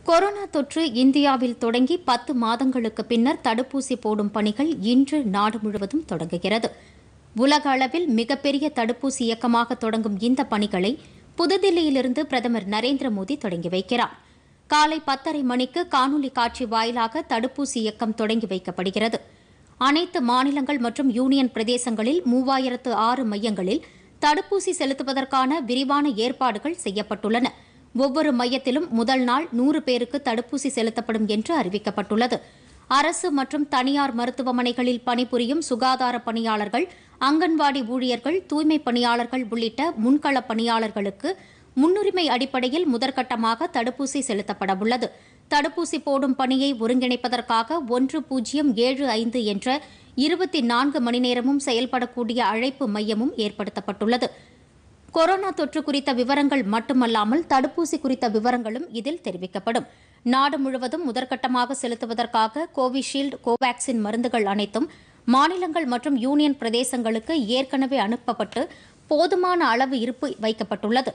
corona தொற்று இந்தியாவில் தொடங்கி பத்து மாதங்களுக்கு பின்னர் தடுப்பூசி போடும் பணிகள் இன்று நாடு முழுவதும் தொடங்குகிறது உலக அளவில் மிகப்பெரிய தடுப்பூசி இயக்கமாக தொடங்கும் இந்த பணிகளை புதுதில்லியிலிருந்து பிரதமர் நரேந்திர மோடி தொடங்கி வைக்கிறார் காலை பத்தரை மணிக்கு காணொலி காட்சி வாயிலாக தடுப்பூசி இயக்கம் தொடங்கி வைக்கப்படுகிறது அனைத்து மாநிலங்கள் மற்றும் யூனியன் பிரதேசங்களில் மூவாயிரத்து ஆறு மையங்களில் தடுப்பூசி செலுத்துவதற்கான விரிவான ஏற்பாடுகள் செய்யப்பட்டுள்ளன ஒவ்வொரு மையத்திலும் முதல் நாள் நூறு பேருக்கு தடுப்பூசி செலுத்தப்படும் என்று அறிவிக்கப்பட்டுள்ளது அரசு மற்றும் தனியார் மருத்துவமனைகளில் பணிபுரியும் சுகாதார பணியாளர்கள் அங்கன்வாடி ஊழியர்கள் தூய்மை பணியாளர்கள் உள்ளிட்ட முன்கள பணியாளர்களுக்கு முன்னுரிமை அடிப்படையில் முதற்கட்டமாக தடுப்பூசி செலுத்தப்பட உள்ளது தடுப்பூசி போடும் பணியை ஒருங்கிணைப்பதற்காக ஒன்று பூஜ்ஜியம் ஏழு ஐந்து என்ற இருபத்தி நான்கு மணி நேரமும் செயல்படக்கூடிய அழைப்பு மையமும் ஏற்படுத்தப்பட்டுள்ளது கொரோனா தொற்று குறித்த விவரங்கள் மட்டுமல்லாமல் தடுப்பூசி குறித்த விவரங்களும் இதில் தெரிவிக்கப்படும் நாடு முழுவதும் முதற்கட்டமாக செலுத்துவதற்காக கோவிஷீல்டு கோவாக்சின் மருந்துகள் அனைத்தும் மாநிலங்கள் மற்றும் யூனியன் பிரதேசங்களுக்கு ஏற்கனவே அனுப்பப்பட்டு போதுமான அளவு இருப்பு வைக்கப்பட்டுள்ளது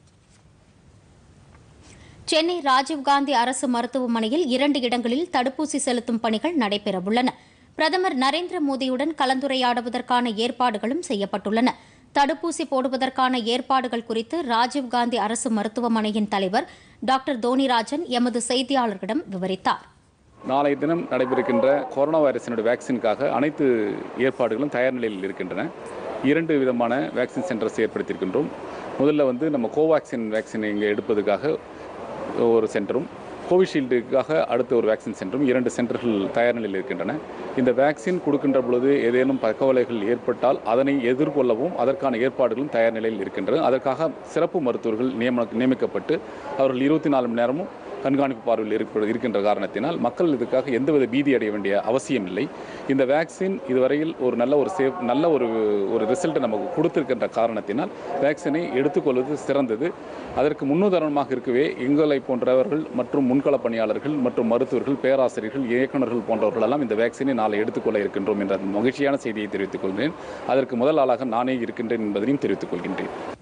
சென்னை ராஜீவ்காந்தி அரசு மருத்துவமனையில் இரண்டு இடங்களில் தடுப்பூசி செலுத்தும் பணிகள் நடைபெறவுள்ளன பிரதமர் நரேந்திர மோடியுடன் கலந்துரையாடுவதற்கான ஏற்பாடுகளும் செய்யப்பட்டுள்ளன தடுப்பூசி போடுவதற்கான ஏற்பாடுகள் குறித்து ராஜீவ்காந்தி அரசு மருத்துவமனையின் தலைவர் டாக்டர் தோனிராஜன் எமது செய்தியாளர்களிடம் விவரித்தார் நாளைய தினம் நடைபெறுகின்ற கொரோனா வைரஸினுடைய வேக்சினுக்காக அனைத்து ஏற்பாடுகளும் தயார் நிலையில் இருக்கின்றன இரண்டு விதமான வேக்சின் சென்டர்ஸ் ஏற்படுத்தியிருக்கின்றோம் முதல்ல வந்து நம்ம கோவாக்சின் வேக்சினை இங்கே எடுப்பதற்காக ஒரு சென்டரும் கோவிஷீல்டுக்காக அடுத்த ஒரு வேக்சின் சென்டரும் இரண்டு சென்டர்கள் தயார் நிலையில் இருக்கின்றன இந்த வேக்சின் கொடுக்கின்ற பொழுது ஏதேனும் பக்கவலைகள் ஏற்பட்டால் அதனை எதிர்கொள்ளவும் அதற்கான ஏற்பாடுகளும் தயார் நிலையில் இருக்கின்றன அதற்காக சிறப்பு மருத்துவர்கள் நியமன நியமிக்கப்பட்டு அவர்கள் இருபத்தி நாலு மணி நேரமும் கண்காணிப்பு பார்வையில் இருப்ப- இருக்கின்ற காரணத்தினால் மக்கள் இதுக்காக எந்தவித பீதி அடைய வேண்டிய அவசியம் இல்லை இந்த வேக்சின் இதுவரையில் ஒரு நல்ல ஒரு சேஃப் நல்ல ஒரு ஒரு ரிசல்ட்டை நமக்கு கொடுத்திருக்கின்ற காரணத்தினால் வேக்சினை எடுத்துக்கொள்வது சிறந்தது அதற்கு முன்னுதாரணமாக இருக்கவே எங்களை போன்றவர்கள் மற்றும் முன்கள பணியாளர்கள் மற்றும் மருத்துவர்கள் பேராசிரியர்கள் இயக்குநர்கள் போன்றவர்கள் எல்லாம் இந்த வேக்சினை நாளை எடுத்துக்கொள்ள இருக்கின்றோம் என்ற மகிழ்ச்சியான செய்தியை தெரிவித்துக் கொள்கிறேன் அதற்கு முதல் ஆளாக நானே இருக்கின்றேன் என்பதையும் தெரிவித்துக் கொள்கின்றேன்